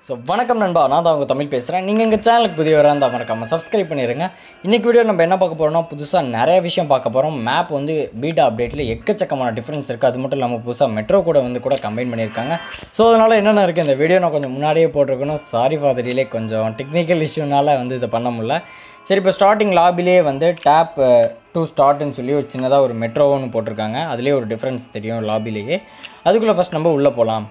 so வணக்கம் நண்பா நான் தான் உங்கள் தமிழ் பேசுகிறேன் நீங்கள் எங்கள் சேனலுக்கு புதியவராக இருந்தால் மறக்காமல் சப்ஸ்கிரைப் பண்ணிடுங்க இன்றைக்கி வீடியோ நம்ம என்ன பார்க்க போகிறோம்னா புதுசாக நிறைய விஷயம் பார்க்க போகிறோம் மேப் வந்து பீட்டா அப்டேட்டில் எக்கச்சக்கமான டிஃப்ரென்ஸ் இருக்குது அது மட்டும் இல்லாமல் புதுசாக மெட்ரோ கூட வந்து கூட கம்பைன் பண்ணியிருக்காங்க ஸோ அதனால் என்னென்ன இருக்குது இந்த வீடியோ நான் கொஞ்சம் முன்னாடியே போட்டிருக்கணும் சாரி ஃபார் டிலே கொஞ்சம் டெக்னிக்கல் இஷ்யூனால வந்து இதை பண்ண முடியல சரி இப்போ ஸ்டார்டிங் லாபிலே வந்து டேப் டூ ஸ்டார்ட்னு சொல்லி ஒரு சின்னதாக ஒரு மெட்ரோன்னு போட்டிருக்காங்க அதுலேயே ஒரு டிஃப்ரென்ஸ் தெரியும் லாபிலேயே அதுக்குள்ளே ஃபஸ்ட் நம்ம உள்ளே போகலாம்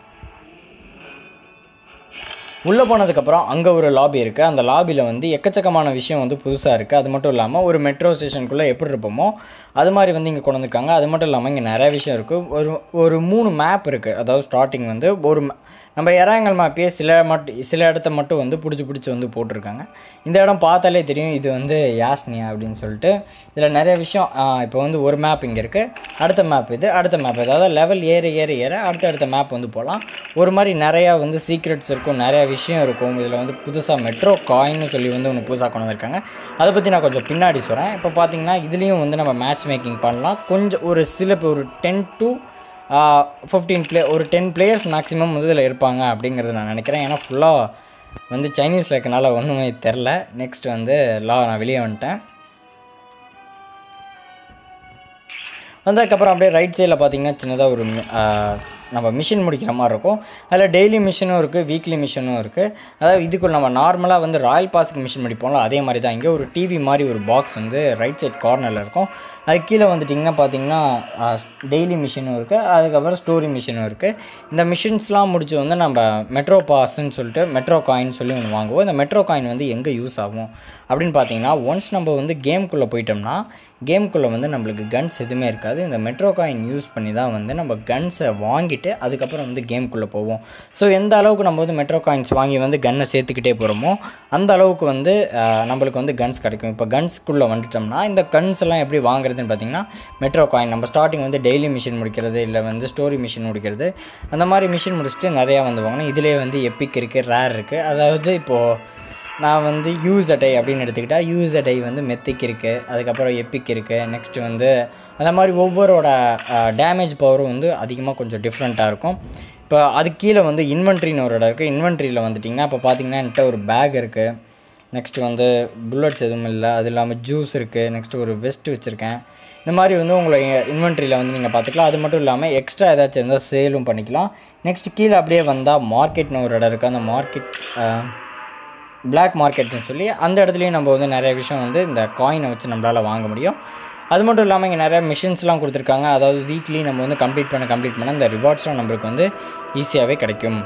உள்ளே போனதுக்கப்புறம் அங்கே ஒரு லாபி இருக்குது அந்த லாபியில் வந்து எக்கச்சக்கமான விஷயம் வந்து புதுசாக இருக்குது அது மட்டும் இல்லாமல் ஒரு மெட்ரோ ஸ்டேஷனுக்குள்ளே எப்படி இருப்போமோ அது மாதிரி வந்து இங்கே கொண்டு வந்திருக்காங்க அது மட்டும் இல்லாமல் இங்கே நிறைய விஷயம் இருக்குது ஒரு ஒரு மூணு மேப் இருக்குது அதாவது ஸ்டார்டிங் வந்து ஒரு ம- நம்ம இறாங்கல் மேப்பே சில மட்டும் சில இடத்த மட்டும் வந்து பிடிச்சி பிடிச்சி வந்து போட்டிருக்காங்க இந்த இடம் பார்த்தாலே தெரியும் இது வந்து யாஸ்னியா அப்படின்னு சொல்லிட்டு இதில் நிறைய விஷயம் இப்போ வந்து ஒரு மேப் இங்கே இருக்குது அடுத்த மேப் இது அடுத்த மேப் இது அதாவது லெவல் ஏற ஏற ஏற அடுத்த அடுத்த மேப் வந்து போகலாம் ஒரு மாதிரி நிறையா வந்து சீக்ரெட்ஸ் இருக்கும் நிறைய விஷயம் இருக்கும் இதில் வந்து புதுசாக மெட்ரோ காயின்னு சொல்லி வந்து ஒன்று புதுசாக கொண்டு வந்திருக்காங்க அதை பற்றி நான் கொஞ்சம் பின்னாடி சொல்கிறேன் இப்போ பார்த்தீங்கன்னா இதுலேயும் வந்து நம்ம மேட்ச் மேக்கிங் பண்ணலாம் கொஞ்சம் ஒரு சில பேர் ஒரு டென் டு ஃபிஃப்டீன் ப்ளே ஒரு டென் பிளேயர்ஸ் மேக்ஸிமம் வந்து இதில் இருப்பாங்க அப்படிங்கிறது நான் நினைக்கிறேன் ஏன்னா ஃபுல்லாக வந்து சைனீஸில் இருக்கனால ஒன்றுமே தெரில நெக்ஸ்ட் வந்து லா நான் வெளியே வந்துட்டேன் வந்ததுக்கப்புறம் அப்படியே ரைட் சைடில் பார்த்தீங்கன்னா சின்னதாக ஒரு மி- ஆ, நம்ம மிஷின் முடிக்கிற மாதிரி இருக்கும் அதில் டெய்லி மிஷினும் இருக்குது வீக்லி மிஷினும் இருக்குது அதாவது இதுக்குள்ள நம்ம நார்மலாக வந்து ராயல் பாஸுக்கு மிஷின் முடிப்போம்ல அதே மாதிரி தான் இங்கே ஒரு டிவி மாதிரி ஒரு பாக்ஸ் வந்து ரைட் சைட் கார்னரில் இருக்கும் அது கீழே வந்துட்டிங்கன்னா பார்த்தீங்கன்னா டெய்லி மிஷினும் இருக்குது அதுக்கப்புறம் ஸ்டோரி மிஷினும் இருக்குது இந்த மிஷின்ஸ்லாம் முடிச்சு வந்து நம்ம மெட்ரோ பாஸ்ன்னு சொல்லிட்டு மெட்ரோ காயின் சொல்லி ஒன்று வாங்குவோம் இந்த மெட்ரோ காயின் வந்து எங்கே யூஸ் ஆகும் அப்படின்னு பார்த்தீங்கன்னா ஒன்ஸ் நம்ம வந்து கேம்குள்ளே போயிட்டோம்னா கேம்குள்ளே வந்து நம்மளுக்கு கன்ஸ் எதுவுமே இருக்காது இந்த மெட்ரோ காயின் யூஸ் பண்ணி தான் வந்து நம்ம கன்ஸை வாங்கிட்டு அதுக்கப்புறம் வந்து கேம்குள்ளே போவோம் ஸோ எந்த அளவுக்கு நம்ம வந்து மெட்ரோ காயின்ஸ் வாங்கி வந்து கன்னை சேர்த்துக்கிட்டே போகிறோமோ அந்த அளவுக்கு வந்து ஆஹ், நம்மளுக்கு வந்து கன்ஸ் கிடைக்கும் இப்போ கன்ஸ்க்குள்ளே வந்துட்டோம்னா இந்த கன்ஸ் எல்லாம் எப்படி வாங்குறதுன்னு பார்த்தீங்கன்னா மெட்ரோ காயின் நம்ம ஸ்டார்டிங் வந்து டெய்லி மிஷின் முடிக்கிறது இல்லை வந்து ஸ்டோரி மிஷின் முடிக்கிறது அந்த மாதிரி மிஷின் முடிச்சுட்டு நிறையா வந்து வாங்கணும் இதிலே வந்து எப்பிக் இருக்குது ரேர் இருக்குது அதாவது இப்போது நான் வந்து யூஸ் அடை அப்படின்னு எடுத்துக்கிட்டால் யூஸ் அடை வந்து மெத்திக் இருக்குது அதுக்கப்புறம் எப்பிக் இருக்குது நெக்ஸ்ட்டு வந்து அந்த மாதிரி ஒவ்வொருவோட டேமேஜ் பவரும் வந்து அதிகமாக கொஞ்சம் டிஃப்ரெண்ட்டாக இருக்கும் இப்போ அது கீழே வந்து இன்வென்ட்ரின்னு ஒரு இடம் இருக்குது இன்வென்ட்ரியில் வந்துட்டிங்கன்னா இப்போ பார்த்தீங்கன்னா என்கிட்ட ஒரு பேக் இருக்குது நெக்ஸ்ட்டு வந்து புல்லட்ஸ் எதுவும் இல்லை அது இல்லாமல் ஜூஸ் இருக்குது நெக்ஸ்ட்டு ஒரு வெஸ்ட் வச்சுருக்கேன் இந்த மாதிரி வந்து உங்களை இன்வென்ட்ரியில் வந்து நீங்கள் பார்த்துக்கலாம் அது மட்டும் இல்லாமல் எக்ஸ்ட்ரா ஏதாச்சும் இருந்தால் சேலும் பண்ணிக்கலாம் நெக்ஸ்ட் கீழே அப்படியே வந்தால் மார்க்கெட்னு ஒரு இடம் இருக்குது அந்த மார்க்கெட் பிளாக் மார்க்கெட்னு சொல்லி அந்த இடத்துலையும் நம்ம வந்து நிறைய விஷயம் வந்து இந்த காயினை வச்சு நம்மளால் வாங்க முடியும் அது மட்டும் இல்லாமல் இங்கே நிறைய மிஷின்ஸ்லாம் கொடுத்துருக்காங்க அதாவது வீக்லி நம்ம வந்து கம்ப்ளீட் பண்ண கம்ப்ளீட் பண்ண இந்த ரிவார்ட்ஸ்லாம் நம்மளுக்கு வந்து ஈஸியாகவே கிடைக்கும்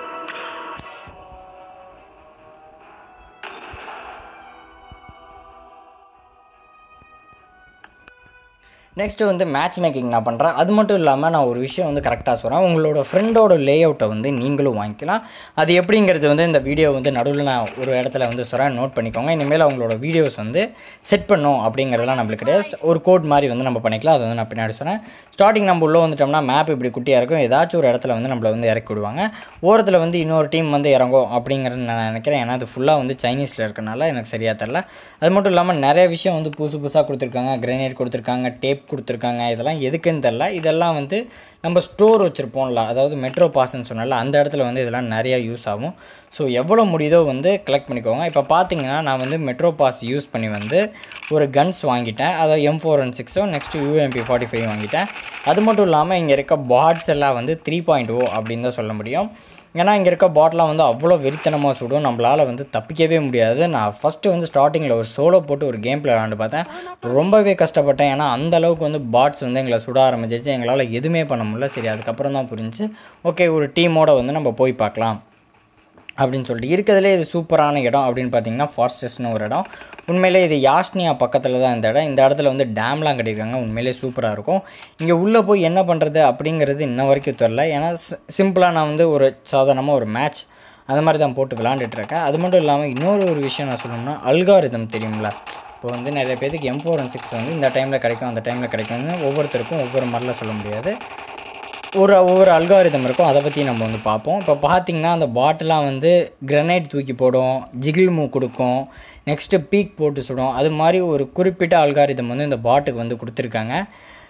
நெக்ஸ்ட்டு வந்து மேட்ச் மேக்கிங் நான் பண்ணுறேன் அது மட்டும் இல்லாமல் நான் ஒரு விஷயம் வந்து கரெக்டாக சொல்கிறேன் உங்களோட ஃப்ரெண்டோட லே அவுட்டை வந்து நீங்களும் வாங்கிக்கலாம் அது எப்படிங்கிறது வந்து இந்த வீடியோ வந்து நடுவில் நான் ஒரு இடத்துல வந்து சொல்கிறேன் நோட் பண்ணிக்கோங்க இனிமேல் அவங்களோட வீடியோஸ் வந்து செட் பண்ணும் அப்படிங்கிறதெல்லாம் நம்மளுக்கு கிடையாது ஒரு கோட் மாதிரி வந்து நம்ம பண்ணிக்கலாம் அது வந்து நான் பின்னாடி சொல்கிறேன் ஸ்டார்டிங் நம்ம உள்ளே வந்துட்டோம்னா மேப் இப்படி குட்டியாக இருக்கும் ஏதாச்சும் ஒரு இடத்துல வந்து நம்மளை வந்து இறக்கி விடுவாங்க ஓரத்தில் வந்து இன்னொரு டீம் வந்து இறங்கும் அப்படிங்கிறது நான் நினைக்கிறேன் ஏன்னா அது ஃபுல்லாக வந்து சைனீஸில் இருக்கனால எனக்கு சரியாக தெரில அது மட்டும் இல்லாமல் நிறைய விஷயம் வந்து புதுசு புதுசாக கொடுத்துருக்காங்க கிரனேட் கொடுத்துருக்காங்க டேப் கொடுத்துருக்காங்க இதெல்லாம் எதுக்குன்னு தெரில இதெல்லாம் வந்து நம்ம ஸ்டோர் வச்சுருப்போம்ல அதாவது மெட்ரோ பாஸ்ன்னு சொன்னால அந்த இடத்துல வந்து இதெல்லாம் நிறையா யூஸ் ஆகும் ஸோ எவ்வளோ முடியுதோ வந்து கலெக்ட் பண்ணிக்கோங்க இப்போ பார்த்தீங்கன்னா நான் வந்து மெட்ரோ பாஸ் யூஸ் பண்ணி வந்து ஒரு கன்ஸ் வாங்கிட்டேன் அதாவது எம் ஃபோர் ஒன் சிக்ஸோ நெக்ஸ்ட்டு யூஎம்பி ஃபார்ட்டி ஃபைவ் வாங்கிட்டேன் அது மட்டும் இல்லாமல் இங்கே இருக்க பாட்ஸ் எல்லாம் வந்து த்ரீ பாயிண்ட் ஓ அப்படின்னு தான் சொல்ல முடியும் ஏன்னா இங்கே இருக்க பாட்டிலாம் வந்து அவ்வளோ வெறித்தனமாக சுடும் நம்மளால் வந்து தப்பிக்கவே முடியாது நான் ஃபஸ்ட்டு வந்து ஸ்டார்டிங்கில் ஒரு சோலோ போட்டு ஒரு கேம் பிளே விளாண்டு பார்த்தேன் ரொம்பவே கஷ்டப்பட்டேன் ஏன்னா அந்த அளவுக்கு வந்து பாட்ஸ் வந்து எங்களை சுட ஆரம்பிச்சிச்சு எங்களால் எதுவுமே பண்ண முடியல சரி அதுக்கப்புறம் தான் புரிஞ்சு ஓகே ஒரு டீமோட வந்து நம்ம போய் பார்க்கலாம் அப்படின்னு சொல்லிட்டு இருக்கிறதுலே இது சூப்பரான இடம் அப்படின்னு பார்த்தீங்கன்னா ஃபாஸ்டஸ்ட்னு ஒரு இடம் உண்மையிலே இது யாஷ்னியா பக்கத்தில் தான் இந்த இடம் இந்த இடத்துல வந்து டேம்லாம் கட்டியிருக்காங்க உண்மையிலே சூப்பராக இருக்கும் இங்கே உள்ளே போய் என்ன பண்ணுறது அப்படிங்கிறது இன்ன வரைக்கும் தெரில ஏன்னா சிம்பிளாக நான் வந்து ஒரு சாதாரணமாக ஒரு மேட்ச் அந்த மாதிரி தான் போட்டு விளாண்டுட்டு இருக்கேன் அது மட்டும் இல்லாமல் இன்னொரு ஒரு விஷயம் நான் சொல்லணும்னா அல்காரிதம் தெரியுங்களா இப்போ வந்து நிறைய பேருக்கு எம் ஃபோர் ஒன் சிக்ஸ் வந்து இந்த டைமில் கிடைக்கும் அந்த டைமில் கிடைக்கும்னு ஒவ்வொருத்தருக்கும் ஒவ்வொரு மாதிரிலாம் சொல்ல முடியாது ஒரு ஒவ்வொரு அல்காரிதம் இருக்கும் அதை பற்றி நம்ம வந்து பார்ப்போம் இப்போ பார்த்தீங்கன்னா அந்த பாட்டிலாம் வந்து கிரனைட் தூக்கி போடும் ஜிகில் மூவ் கொடுக்கும் நெக்ஸ்ட்டு பீக் போட்டு சுடும் அது மாதிரி ஒரு குறிப்பிட்ட அல்காரிதம் வந்து இந்த பாட்டுக்கு வந்து கொடுத்துருக்காங்க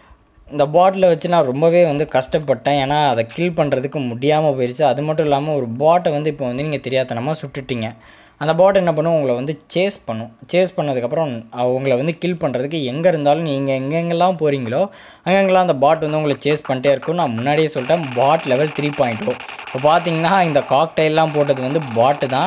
இந்த பாட்டிலை வச்சு நான் ரொம்பவே வந்து கஷ்டப்பட்டேன் ஏன்னா அதை கில் பண்ணுறதுக்கு முடியாமல் போயிடுச்சு அது மட்டும் இல்லாமல் ஒரு பாட்டை வந்து இப்போ வந்து நீங்கள் தெரியாதனமாக சுட்டுட்டீங்க அந்த பாட் என்ன பண்ணும் உங்களை வந்து சேஸ் பண்ணும் சேஸ் பண்ணதுக்கப்புறம் உங்களை வந்து கில் பண்ணுறதுக்கு எங்கே இருந்தாலும் நீங்கள் எங்கெங்கெல்லாம் போகிறீங்களோ அங்கெங்கெல்லாம் அந்த பாட் வந்து உங்களை சேஸ் பண்ணிட்டே இருக்கும் நான் முன்னாடியே சொல்லிட்டேன் bot level three point o இப்போ பார்த்தீங்கன்னா இந்த காக்டைல்லாம் போட்டது வந்து பாட்டு தான்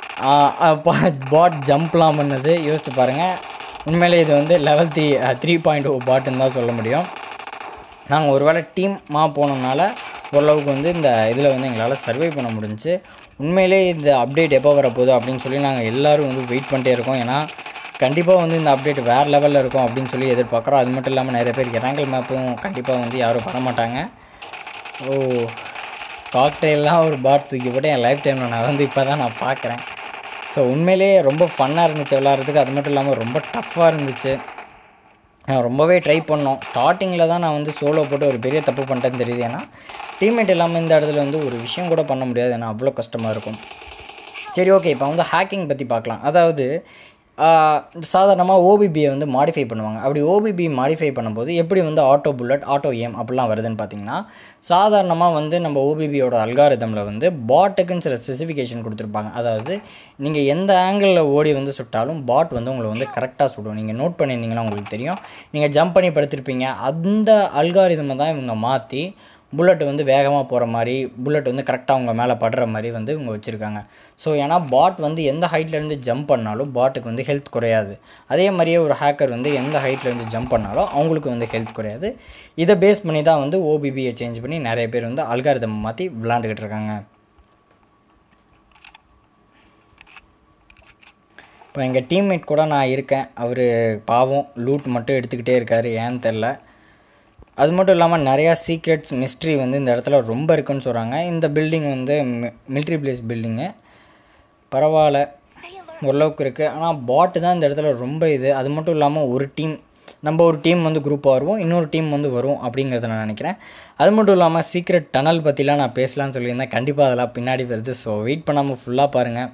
பாட் ஜம்ப்லாம் பண்ணது யோசிச்சு பாருங்கள் உண்மையிலே இது வந்து level three three point o பாட்டுன்னு தான் சொல்ல முடியும் நாங்கள் ஒரு வேளை டீமாக போனோம்னால ஓரளவுக்கு வந்து இந்த இதில் வந்து எங்களால் சர்வை பண்ண முடிஞ்சுச்சு உண்மையிலே இந்த அப்டேட் எப்போ வரப்போகுது அப்படின்னு சொல்லி நாங்கள் எல்லோரும் வந்து வெயிட் பண்ணிட்டே இருக்கோம் ஏன்னா கண்டிப்பாக வந்து இந்த அப்டேட் வேறு லெவலில் இருக்கும் அப்படின்னு சொல்லி எதிர்பார்க்குறோம் அது மட்டும் இல்லாமல் நிறைய பேர் இறாங்கல் மேப்பும் கண்டிப்பாக வந்து யாரும் வர மாட்டாங்க ஓ காக்டெயிலாம் ஒரு பாட் தூக்கி போட்டு என் லைஃப் டைமில் நான் வந்து இப்போ தான் நான் பார்க்குறேன் ஸோ உண்மையிலேயே ரொம்ப ஃபன்னாக இருந்துச்சு விளாட்றதுக்கு அது மட்டும் இல்லாமல் ரொம்ப டஃப்பாக இருந்துச்சு நான் ரொம்பவே ட்ரை பண்ணோம் ஸ்டார்டிங்கில் தான் நான் வந்து சோலோ போட்டு ஒரு பெரிய தப்பு பண்ணிட்டேன்னு தெரியுது ஏன்னா டீம்மேட் இல்லாமல் இந்த இடத்துல வந்து ஒரு விஷயம் கூட பண்ண முடியாது ஏன்னா அவ்வளோ கஷ்டமாக இருக்கும் சரி ஓகே இப்போ வந்து ஹேக்கிங் பற்றி பார்க்கலாம் அதாவது சாதாரணமாக ஓபிபியை வந்து மாடிஃபை பண்ணுவாங்க அப்படி ஓபிபி மாடிஃபை பண்ணும்போது எப்படி வந்து ஆட்டோ புல்லட் ஆட்டோ ஏம் அப்படிலாம் வருதுன்னு பார்த்தீங்கன்னா சாதாரணமாக வந்து நம்ம ஓபிபியோட அல்காரிதமில் வந்து பாட்டுக்குன்னு சில ஸ்பெசிஃபிகேஷன் கொடுத்துருப்பாங்க அதாவது நீங்கள் எந்த ஆங்கிளில் ஓடி வந்து சுட்டாலும் பாட் வந்து உங்களை வந்து கரெக்டாக சுடும் நீங்கள் நோட் பண்ணியிருந்தீங்கன்னா உங்களுக்கு தெரியும் நீங்கள் ஜம்ப் பண்ணி படுத்திருப்பீங்க அந்த அல்காரிதமை தான் இவங்க மாற்றி புல்லட் வந்து வேகமாக போகிற மாதிரி புல்லட் வந்து கரெக்டாக அவங்க மேலே படுற மாதிரி வந்து இவங்க வச்சுருக்காங்க ஸோ ஏன்னா பாட் வந்து எந்த ஹைட்லேருந்து ஜம்ப் பண்ணாலும் பாட்டுக்கு வந்து ஹெல்த் குறையாது அதே மாதிரியே ஒரு ஹேக்கர் வந்து எந்த ஹைட்லேருந்து ஜம்ப் பண்ணாலும் அவங்களுக்கு வந்து ஹெல்த் குறையாது இதை பேஸ் பண்ணி தான் வந்து ஓபிபியை சேஞ்ச் பண்ணி நிறைய பேர் வந்து அல்காரிதம் மாற்றி விளாண்டுக்கிட்டு இருக்காங்க இப்போ எங்கள் டீம்மேட் கூட நான் இருக்கேன் அவர் பாவம் லூட் மட்டும் எடுத்துக்கிட்டே இருக்கார் ஏன்னு தெரில அது மட்டும் இல்லாமல் நிறையா சீக்ரெட்ஸ் மிஸ்ட்ரி வந்து இந்த இடத்துல ரொம்ப இருக்குன்னு சொல்கிறாங்க இந்த பில்டிங் வந்து மிலிட்ரி பிளேஸ் பில்டிங்கு பரவாயில்ல ஓரளவுக்கு இருக்குது ஆனால் பாட்டு தான் இந்த இடத்துல ரொம்ப இது அது மட்டும் இல்லாமல் ஒரு டீம் நம்ம ஒரு டீம் வந்து குரூப்பாக வருவோம் இன்னொரு டீம் வந்து வரும் அப்படிங்கிறத நான் நினைக்கிறேன் அது மட்டும் இல்லாமல் சீக்ரெட் டனல் பற்றிலாம் நான் பேசலாம்னு சொல்லியிருந்தேன் கண்டிப்பாக அதெல்லாம் பின்னாடி வருது ஸோ வெயிட் பண்ணாமல் ஃபுல்லாக பாருங்கள்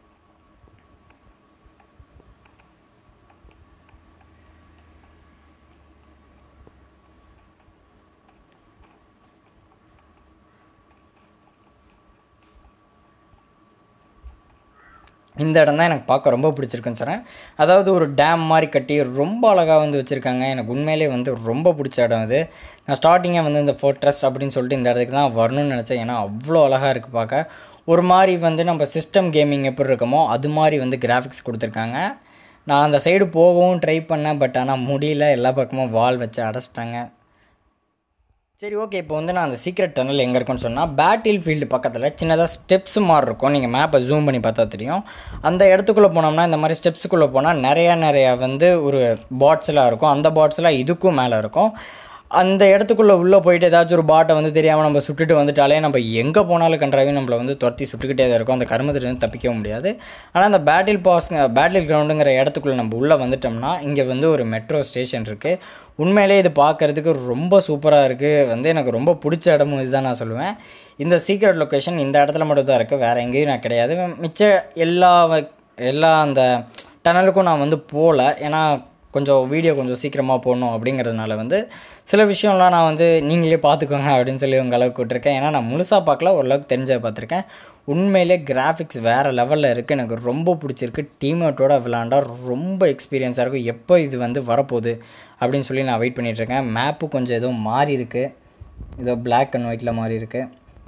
இந்த இடம் தான் எனக்கு பார்க்க ரொம்ப பிடிச்சிருக்குன்னு சொன்னேன் அதாவது ஒரு டேம் மாதிரி கட்டி ரொம்ப அழகாக வந்து வச்சுருக்காங்க எனக்கு உண்மையிலே வந்து ரொம்ப பிடிச்ச இடம் இது நான் ஸ்டார்டிங்கே வந்து இந்த ஃபோர்ட்ரஸ் அப்படின்னு சொல்லிட்டு இந்த இடத்துக்கு தான் வரணும்னு நினச்சேன் ஏன்னா அவ்வளோ அழகாக இருக்குது பார்க்க ஒரு மாதிரி வந்து நம்ம சிஸ்டம் கேமிங் எப்படி இருக்குமோ அது மாதிரி வந்து கிராஃபிக்ஸ் கொடுத்துருக்காங்க நான் அந்த சைடு போகவும் ட்ரை பண்ணேன் பட் ஆனால் முடியல எல்லா பக்கமும் வால் வச்சு அடைச்சிட்டாங்க சரி ஓகே இப்போ வந்து நான் அந்த சீக்ரெட் டனல் எங்கே இருக்குன்னு சொன்னால் பேட்டில் ஃபீல்டு பக்கத்தில் சின்னதாக ஸ்டெப்ஸ் மாதிரி இருக்கும் நீங்கள் மேப்பை ஜூம் பண்ணி பார்த்தா தெரியும் அந்த இடத்துக்குள்ளே போனோம்னா இந்த மாதிரி ஸ்டெப்ஸுக்குள்ளே போனால் நிறையா நிறையா வந்து ஒரு பாட்ஸ்லாம் இருக்கும் அந்த பாட்ஸ்லாம் இதுக்கும் மேலே இருக்கும் அந்த இடத்துக்குள்ளே உள்ளே போயிட்டு ஏதாச்சும் ஒரு பாட்டை வந்து தெரியாமல் நம்ம சுட்டுட்டு வந்துட்டாலே நம்ம எங்கே போனாலும் கன்றாவே நம்மளை வந்து துரத்தி சுட்டுக்கிட்டே தான் இருக்கும் அந்த கருமத்திலிருந்து தப்பிக்கவும் முடியாது ஆனால் அந்த பேட்டில் பாஸ் பேட்டில் கிரவுண்டுங்கிற இடத்துக்குள்ளே நம்ம உள்ளே வந்துட்டோம்னா இங்கே வந்து ஒரு மெட்ரோ ஸ்டேஷன் இருக்குது உண்மையிலே இது பார்க்குறதுக்கு ரொம்ப சூப்பராக இருக்குது வந்து எனக்கு ரொம்ப பிடிச்ச இடமும் இதுதான் நான் சொல்லுவேன் இந்த சீக்ரெட் லொக்கேஷன் இந்த இடத்துல மட்டும் தான் இருக்குது வேறு எங்கேயும் நான் கிடையாது மிச்ச எல்லா எல்லா அந்த டனலுக்கும் நான் வந்து போகல ஏன்னா கொஞ்சம் வீடியோ கொஞ்சம் சீக்கிரமாக போடணும் அப்படிங்கிறதுனால வந்து சில விஷயம்லாம் நான் வந்து நீங்களே பார்த்துக்கோங்க அப்படின்னு சொல்லி உங்கள் அளவுக்கு விட்டுருக்கேன் ஏன்னா நான் முழுசாக பார்க்கல ஓரளவுக்கு தெரிஞ்ச பார்த்துருக்கேன் உண்மையிலே கிராஃபிக்ஸ் வேறு லெவலில் இருக்குது எனக்கு ரொம்ப பிடிச்சிருக்கு டீம்மேட்டோட விளாண்டா ரொம்ப எக்ஸ்பீரியன்ஸாக இருக்கும் எப்போ இது வந்து வரப்போகுது அப்படின்னு சொல்லி நான் வெயிட் பண்ணிகிட்ருக்கேன் மேப்பு கொஞ்சம் ஏதோ மாறி இருக்குது ஏதோ பிளாக் அண்ட் ஒயிட்டில் மாறி இருக்குது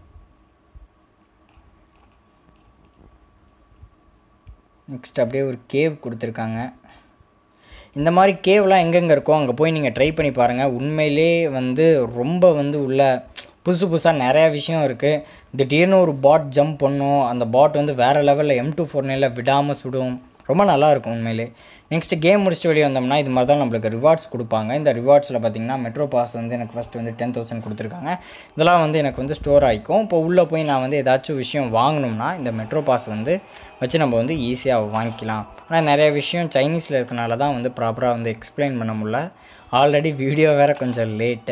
நெக்ஸ்ட் அப்படியே ஒரு கேவ் கொடுத்துருக்காங்க இந்த மாதிரி கேவ்லாம் எங்கெங்கே இருக்கோ அங்கே போய் நீங்கள் ட்ரை பண்ணி பாருங்கள் உண்மையிலே வந்து ரொம்ப வந்து உள்ள புதுசு புதுசாக நிறையா விஷயம் இருக்குது திடீர்னு ஒரு பாட் ஜம்ப் பண்ணும் அந்த பாட் வந்து வேறு லெவலில் எம் டூ ஃபோர் நைனில் விடாமல் சுடும் ரொம்ப நல்லாயிருக்கும் உண்மையிலே நெக்ஸ்ட் கேம் முடிச்சுட்டு வெளியே வந்தோம்னா இது மாதிரி தான் நம்மளுக்கு ரிவார்ட்ஸ் கொடுப்பாங்க இந்த ரிவார்ட்ஸில் பார்த்தீங்கன்னா மெட்ரோ பாஸ் வந்து எனக்கு ஃபஸ்ட்டு வந்து டென் தௌசண்ட் கொடுத்துருக்காங்க இதெல்லாம் வந்து எனக்கு வந்து ஸ்டோர் ஆகிக்கும் இப்போ உள்ளே போய் நான் வந்து ஏதாச்சும் விஷயம் வாங்கணும்னா இந்த மெட்ரோ பாஸ் வந்து வச்சு நம்ம வந்து ஈஸியாக வாங்கிக்கலாம் ஆனால் நிறைய விஷயம் சைனீஸில் இருக்கனால தான் வந்து ப்ராப்பராக வந்து எக்ஸ்பிளைன் பண்ண முடியல ஆல்ரெடி வீடியோ வேறு கொஞ்சம் லேட்டு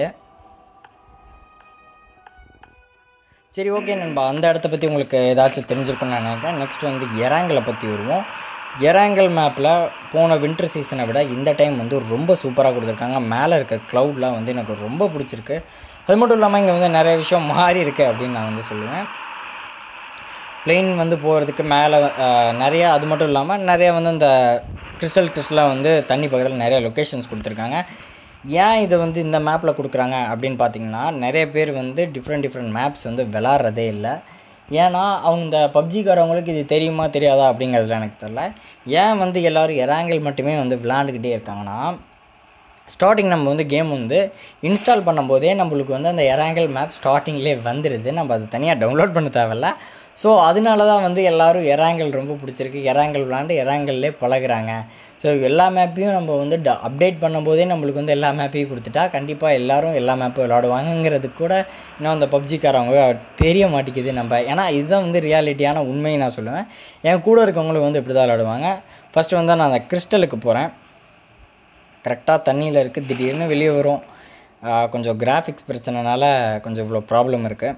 சரி ஓகே நண்பா அந்த இடத்த பற்றி உங்களுக்கு ஏதாச்சும் தெரிஞ்சிருக்குன்னு நான் நினைக்கிறேன் நெக்ஸ்ட் வந்து எறாங்களை பற்றி வருவோம் எராங்கல் மேப்பில் போன வின்டர் சீசனை விட இந்த டைம் வந்து ரொம்ப சூப்பராக கொடுத்துருக்காங்க மேலே இருக்க க்ளவுட்லாம் வந்து எனக்கு ரொம்ப பிடிச்சிருக்கு அது மட்டும் இல்லாமல் இங்கே வந்து நிறைய விஷயம் மாறி இருக்கு அப்படின்னு நான் வந்து சொல்லுவேன் பிளெயின் வந்து போகிறதுக்கு மேலே நிறைய அது மட்டும் இல்லாமல் நிறைய வந்து இந்த கிறிஸ்டல் கிறிஸ்டலாக வந்து தண்ணி பக்கத்தில் நிறைய லொக்கேஷன்ஸ் கொடுத்துருக்காங்க ஏன் இதை வந்து இந்த மேப்பில் கொடுக்குறாங்க அப்படின்னு பார்த்தீங்கன்னா நிறைய பேர் வந்து டிஃப்ரெண்ட் டிஃப்ரெண்ட் மேப்ஸ் வந்து விளாட்றதே இல்லை ஏன்னா அவங்க இந்த பப்ஜிக்காரவங்களுக்கு இது தெரியுமா தெரியாதா அப்படிங்கிறதுல எனக்கு தெரில ஏன் வந்து எல்லோரும் எராங்கிள் மட்டுமே வந்து விளாண்டுக்கிட்டே இருக்காங்கன்னா ஸ்டார்டிங் நம்ம வந்து கேம் வந்து இன்ஸ்டால் பண்ணும்போதே நம்மளுக்கு வந்து அந்த எராங்கல் மேப் ஸ்டார்டிங்லேயே வந்துடுது நம்ம அது தனியாக டவுன்லோட் பண்ண தேவையில்ல ஸோ அதனால தான் வந்து எல்லோரும் எராங்கல் ரொம்ப பிடிச்சிருக்கு எராங்கல் விளாண்டு எராங்கல்லே பழகுறாங்க ஸோ எல்லா மேப்பையும் நம்ம வந்து ட அப்டேட் பண்ணும்போதே நம்மளுக்கு வந்து எல்லா மேப்பையும் கொடுத்துட்டா கண்டிப்பாக எல்லோரும் எல்லா மேப்பும் விளாடுவாங்கங்கிறது கூட இன்னும் அந்த பப்ஜிக்காரவங்க தெரிய மாட்டேங்குது நம்ம ஏன்னா இதுதான் வந்து ரியாலிட்டியான உண்மையை நான் சொல்லுவேன் என் கூட இருக்கவங்களும் வந்து இப்படி தான் விளாடுவாங்க ஃபஸ்ட்டு வந்து நான் அந்த கிறிஸ்டலுக்கு போகிறேன் கரெக்டாக தண்ணியில் இருக்குது திடீர்னு வெளியே வரும் கொஞ்சம் கிராஃபிக்ஸ் பிரச்சனைனால கொஞ்சம் இவ்வளோ ப்ராப்ளம் இருக்குது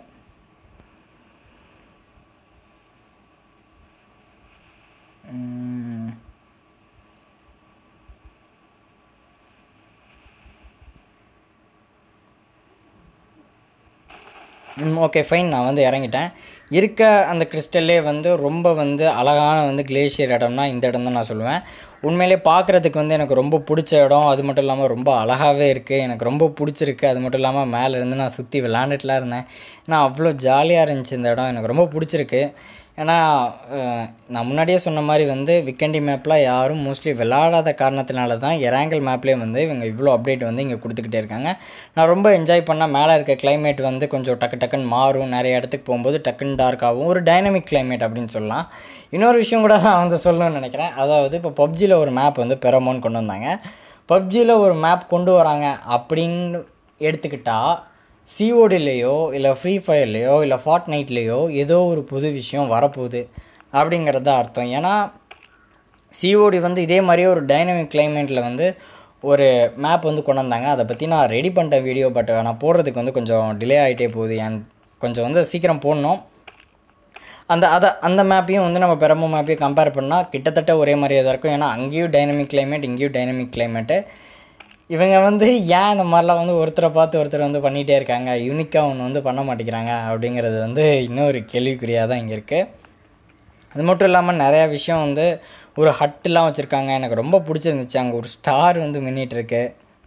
ஓகே ஃபைன் நான் வந்து இறங்கிட்டேன் இருக்க அந்த கிறிஸ்டல்லே வந்து ரொம்ப வந்து அழகான வந்து கிளேஷியர் இடம்னா இந்த இடம் தான் நான் சொல்லுவேன் உண்மையிலே பார்க்குறதுக்கு வந்து எனக்கு ரொம்ப பிடிச்ச இடம் அது மட்டும் இல்லாமல் ரொம்ப அழகாகவே இருக்குது எனக்கு ரொம்ப பிடிச்சிருக்கு அது மட்டும் இல்லாமல் மேலே இருந்து நான் சுற்றி விளாண்டுட்டுலாம் இருந்தேன் நான் அவ்வளோ ஜாலியாக இருந்துச்சு இந்த இடம் எனக்கு ரொம்ப பிடிச்சிருக்கு ஏன்னா நான் முன்னாடியே சொன்ன மாதிரி வந்து விக்கெண்டி மேப்லாம் யாரும் மோஸ்ட்லி விளாடாத காரணத்தினால தான் எராங்கல் மேப்லேயே வந்து இவங்க இவ்வளோ அப்டேட் வந்து இங்கே கொடுத்துக்கிட்டே இருக்காங்க நான் ரொம்ப என்ஜாய் பண்ணால் மேலே இருக்க கிளைமேட் வந்து கொஞ்சம் டக்கு டக்குன்னு மாறும் நிறைய இடத்துக்கு போகும்போது டக்குன்னு டார்க்காகும் ஒரு டைனமிக் கிளைமேட் அப்படின்னு சொல்லலாம் இன்னொரு விஷயம் கூட நான் வந்து சொல்லணும்னு நினைக்கிறேன் அதாவது இப்போ பப்ஜியில் ஒரு மேப் வந்து பெறமோன்னு கொண்டு வந்தாங்க பப்ஜியில் ஒரு மேப் கொண்டு வராங்க அப்படின்னு எடுத்துக்கிட்டால் சிஓடிலேயோ இல்லை ஃப்ரீ ஃபயர்லேயோ இல்லை ஃபார்ட் நைட்லேயோ ஏதோ ஒரு புது விஷயம் வரப்போகுது அப்படிங்கிறது தான் அர்த்தம் ஏன்னா சிஓடி வந்து இதே மாதிரியே ஒரு டைனமிக் கிளைமேட்டில் வந்து ஒரு மேப் வந்து கொண்டு வந்தாங்க அதை பற்றி நான் ரெடி பண்ணிட்டேன் வீடியோ பட் நான் போடுறதுக்கு வந்து கொஞ்சம் டிலே ஆகிட்டே போகுது ஏன் கொஞ்சம் வந்து சீக்கிரம் போடணும் அந்த அதை அந்த மேப்பையும் வந்து நம்ம பெரம்பு மேப்பையும் கம்பேர் பண்ணால் கிட்டத்தட்ட ஒரே மாதிரியே தான் இருக்கும் ஏன்னா அங்கேயும் டைனமிக் கிளைமேட் இங்கேயும் டைனமிக் கிளைமேட்டு இவங்க வந்து ஏன் இந்த மாதிரிலாம் வந்து ஒருத்தரை பார்த்து ஒருத்தர் வந்து பண்ணிகிட்டே இருக்காங்க யூனிக்காக ஒன்று வந்து பண்ண மாட்டேங்கிறாங்க அப்படிங்கிறது வந்து இன்னொரு கேள்விக்குறியாக தான் இங்கே இருக்குது அது மட்டும் இல்லாமல் நிறையா விஷயம் வந்து ஒரு ஹட்டுலாம் வச்சுருக்காங்க எனக்கு ரொம்ப பிடிச்சிருந்துச்சு அங்கே ஒரு ஸ்டார் வந்து மின்னிகிட்ருக்கு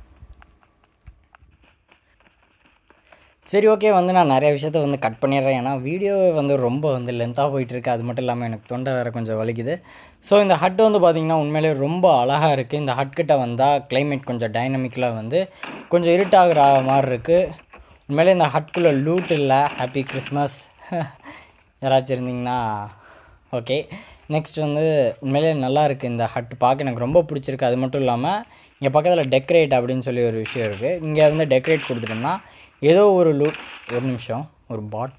சரி ஓகே வந்து நான் நிறைய விஷயத்த வந்து கட் பண்ணிடுறேன் ஏன்னா வீடியோவே வந்து ரொம்ப வந்து லென்த்தாக போயிட்டுருக்கு அது மட்டும் இல்லாமல் எனக்கு தொண்டை வேறு கொஞ்சம் வலிக்குது ஸோ இந்த ஹட் வந்து பார்த்திங்கன்னா உண்மையிலே ரொம்ப அழகாக இருக்குது இந்த ஹட் கிட்ட வந்தால் கிளைமேட் கொஞ்சம் டைனமிக்கில் வந்து கொஞ்சம் இருட்டாகிற மாதிரி இருக்குது உண்மையிலே இந்த ஹட்குள்ளே லூட் இல்லை ஹாப்பி கிறிஸ்மஸ் யாராச்சும் இருந்தீங்கன்னா ஓகே நெக்ஸ்ட் வந்து உண்மையிலே நல்லா இருக்குது இந்த ஹட் பார்க்க எனக்கு ரொம்ப பிடிச்சிருக்கு அது மட்டும் இல்லாமல் இங்கே பக்கத்தில் டெக்கரேட் அப்படின்னு சொல்லி ஒரு விஷயம் இருக்குது இங்கே வந்து டெக்கரேட் கொடுத்துட்டோம்னா ஏதோ ஒரு லூ ஒரு நிமிஷம் ஒரு பாட்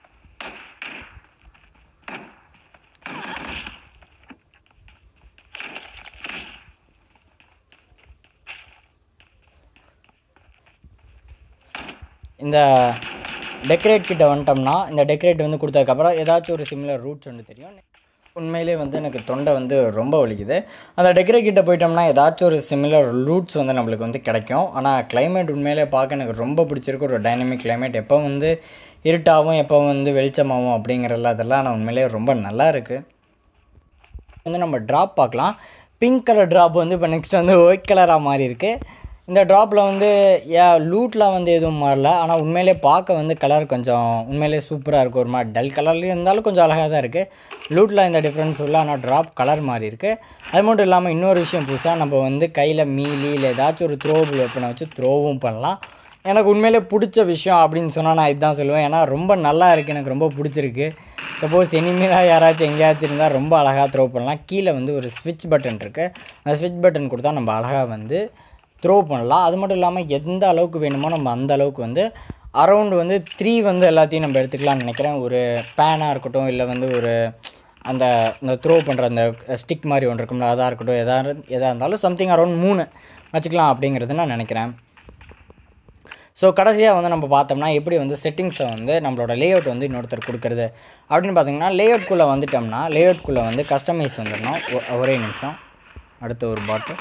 இந்த டெக்கரேட் கிட்ட வந்துட்டோம்னா இந்த டெக்கரேட் வந்து கொடுத்ததுக்கப்புறம் ஏதாச்சும் ஒரு சிமிலர் ரூட்ஸ் ஒன்று தெரியும் உண்மையிலே வந்து எனக்கு தொண்டை வந்து ரொம்ப வலிக்குது அந்த டெக்கரேட் கிட்ட போயிட்டோம்னா ஏதாச்சும் ஒரு சிமிலர் ரூட்ஸ் வந்து நம்மளுக்கு வந்து கிடைக்கும் ஆனால் கிளைமேட் உண்மையிலே பார்க்க எனக்கு ரொம்ப பிடிச்சிருக்கு ஒரு டைனமிக் கிளைமேட் எப்போ வந்து இருட்டாகவும் எப்போ வந்து வெளிச்சமாகும் அப்படிங்கிறதுல அதெல்லாம் நான் உண்மையிலே ரொம்ப நல்லா இருக்குது வந்து நம்ம ட்ராப் பார்க்கலாம் பிங்க் கலர் ட்ராப் வந்து இப்போ நெக்ஸ்ட் வந்து ஒயிட் கலராக மாறி இருக்குது இந்த ட்ராப்பில் வந்து ஏ லூட்லாம் வந்து எதுவும் மாறல ஆனால் உண்மையிலே பார்க்க வந்து கலர் கொஞ்சம் உண்மையிலே சூப்பராக இருக்கும் ஒரு மாதிரி டல் கலர்லேயும் இருந்தாலும் கொஞ்சம் அழகாக தான் இருக்குது லூட்டில் இந்த டிஃப்ரென்ஸ் இல்லை ஆனால் ட்ராப் கலர் மாறி இருக்குது அது மட்டும் இல்லாமல் இன்னொரு விஷயம் புதுசாக நம்ம வந்து கையில் மீலி இல்லை ஏதாச்சும் ஒரு த்ரோபிள் வெப்பனை வச்சு த்ரோவும் பண்ணலாம் எனக்கு உண்மையிலே பிடிச்ச விஷயம் அப்படின்னு சொன்னால் நான் இதுதான் சொல்லுவேன் ஏன்னா ரொம்ப நல்லா இருக்குது எனக்கு ரொம்ப பிடிச்சிருக்கு சப்போஸ் இனிமேலாக யாராச்சும் எங்கேயாச்சும் இருந்தால் ரொம்ப அழகாக த்ரோ பண்ணலாம் கீழே வந்து ஒரு ஸ்விட்ச் பட்டன் இருக்குது அந்த ஸ்விட்ச் பட்டன் கொடுத்தா நம்ம அழகாக வந்து த்ரோ பண்ணலாம் அது மட்டும் இல்லாமல் எந்த அளவுக்கு வேணுமோ நம்ம அந்த அளவுக்கு வந்து அரௌண்ட் வந்து த்ரீ வந்து எல்லாத்தையும் நம்ம எடுத்துக்கலாம்னு நினைக்கிறேன் ஒரு பேனாக இருக்கட்டும் இல்லை வந்து ஒரு அந்த இந்த த்ரோ பண்ணுற அந்த ஸ்டிக் மாதிரி ஒன்று இருக்கும்ல அதாக இருக்கட்டும் எதாக எதாக இருந்தாலும் சம்திங் அரௌண்ட் மூணு வச்சுக்கலாம் அப்படிங்கிறது நான் நினைக்கிறேன் ஸோ கடைசியாக வந்து நம்ம பார்த்தோம்னா எப்படி வந்து செட்டிங்ஸை வந்து நம்மளோட லேஅவுட் வந்து இன்னொருத்தர் கொடுக்குறது அப்படின்னு பார்த்தீங்கன்னா லேஅவுட்குள்ளே வந்துட்டோம்னா லேஅவுட்குள்ளே வந்து கஸ்டமைஸ் வந்துடணும் ஒ- ஒரே நிமிஷம் அடுத்த ஒரு பாட்டு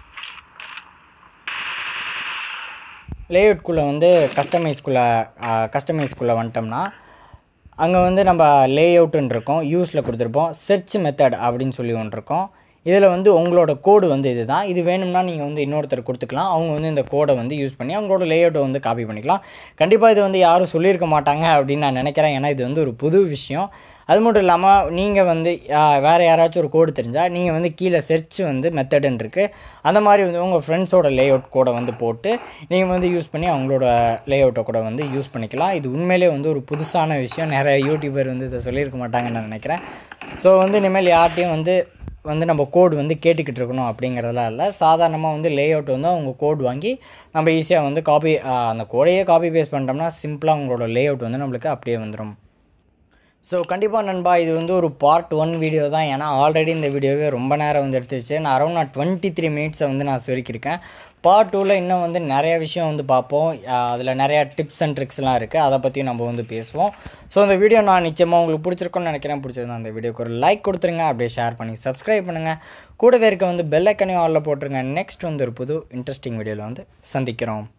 லேஅவுட்குள்ளே வந்து கஸ்டமைஸ்குள்ளே கஸ்டமைஸ்குள்ளே வந்துட்டோம்னா அங்கே வந்து நம்ம லேஅவுட்டுன்னு இருக்கோம் யூஸில் கொடுத்துருப்போம் செர்ச் மெத்தட் அப்படின்னு சொல்லி ஒன்று இருக்கும் இதில் வந்து உங்களோட கோடு வந்து இதுதான் இது வேணும்னா நீங்கள் வந்து இன்னொருத்தர் கொடுத்துக்கலாம் அவங்க வந்து இந்த கோடை வந்து யூஸ் பண்ணி அவங்களோட லேஅவுட்டை வந்து காப்பி பண்ணிக்கலாம் கண்டிப்பாக இது வந்து யாரும் சொல்லியிருக்க மாட்டாங்க அப்படின்னு நான் நினைக்கிறேன் ஏன்னா இது வந்து ஒரு புது விஷயம் அது மட்டும் இல்லாமல் நீங்கள் வந்து யா- வேறு யாராச்சும் ஒரு கோடு தெரிஞ்சால் நீங்கள் வந்து கீழே செர்ச் வந்து மெத்தடுன்னு இருக்குது அந்த மாதிரி வந்து உங்கள் ஃப்ரெண்ட்ஸோட லேஅவுட் கோடை வந்து போட்டு நீங்கள் வந்து யூஸ் பண்ணி அவங்களோட லேஅவுட்டை கூட வந்து யூஸ் பண்ணிக்கலாம் இது உண்மையிலே வந்து ஒரு புதுசான விஷயம் நிறைய யூடியூபர் வந்து இதை சொல்லியிருக்க மாட்டாங்கன்னு நான் நினைக்கிறேன் ஸோ வந்து இனிமேல் யார்ட்டையும் வந்து வந்து நம்ம கோடு வந்து கேட்டுக்கிட்டு இருக்கணும் அப்படிங்கிறதெல்லாம் இல்லை சாதாரணமாக வந்து லேஅவுட் வந்து அவங்க கோட் வாங்கி நம்ம ஈஸியாக வந்து காப்பி அந்த கோடையே காப்பி பேஸ்ட் பண்ணிட்டோம்னா சிம்பிளாக உங்களோட லேஅவுட் வந்து நம்மளுக்கு அப்படியே வந்துடும் ஸோ கண்டிப்பாக நண்பா இது வந்து ஒரு பார்ட் ஒன் வீடியோ தான் ஏன்னா ஆல்ரெடி இந்த வீடியோவே ரொம்ப நேரம் வந்து எடுத்துச்சு நான் அரௌண்ட் நான் டுவெண்ட்டி த்ரீ மினிட்ஸை வந்து நான் சுருக்கியிருக்கேன் பார்ட் டூவில் இன்னும் வந்து நிறைய விஷயம் வந்து பார்ப்போம் அதில் நிறையா டிப்ஸ் அண்ட் ட்ரிக்ஸ்லாம் இருக்குது அதை பற்றியும் நம்ம வந்து பேசுவோம் ஸோ இந்த வீடியோ நான் நிச்சயமாக உங்களுக்கு பிடிச்சிருக்கும்னு நினைக்கிறேன் பிடிச்சிருந்தா அந்த வீடியோக்கு ஒரு லைக் கொடுத்துருங்க அப்படியே ஷேர் பண்ணி சப்ஸ்கிரைப் பண்ணுங்கள் கூடவே இருக்க வந்து பெல் ஐக்கனையும் ஆலில் போட்டுருங்க நெக்ஸ்ட் வந்து ஒரு புது இன்ட்ரெஸ்டிங் வீடியோவில் வந்து சந்திக்கிறோம்